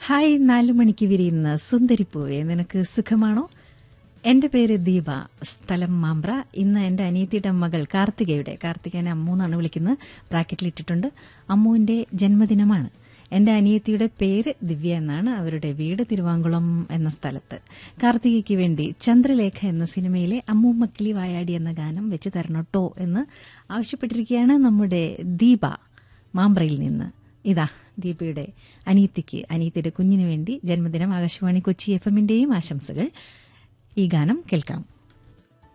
hi നാലു മണിക്ക് വിരിയുന്ന സുന്ദരിപ്പൂവേ നിനക്ക് സുഖമാണോ എന്റെ പേര് ദീപ സ്ഥലം മാമ്പ്ര ഇന്ന് എന്റെ അനിയത്തിയുടെ മകൾ കാർത്തികയുടെ കാർത്തികനെ അമ്മു എന്നാണ് വിളിക്കുന്നത് ബ്രാക്കറ്റിൽ ഇട്ടിട്ടുണ്ട് അമ്മുവിന്റെ ജന്മദിനമാണ് എന്റെ അനിയത്തിയുടെ പേര് ദിവ്യ എന്നാണ് അവരുടെ വീട് തിരുവാങ്കുളം എന്ന സ്ഥലത്ത് കാർത്തികയ്ക്ക് വേണ്ടി ചന്ദ്രലേഖ എന്ന സിനിമയിലെ അമ്മു മക്കിളി വായാടി എന്ന ഗാനം വെച്ച് തരണട്ടോ എന്ന് ആവശ്യപ്പെട്ടിരിക്കുകയാണ് നമ്മുടെ ദീപ മാമ്പ്രയിൽ നിന്ന് ഇതാ ദീപയുടെ അനിയത്തിക്ക് അനിയത്തിയുടെ കുഞ്ഞിനു വേണ്ടി ജന്മദിനം ആകാശവാണി കൊച്ചി എഫ് എമ്മിന്റെയും ആശംസകൾ ഈ ഗാനം കേൾക്കാം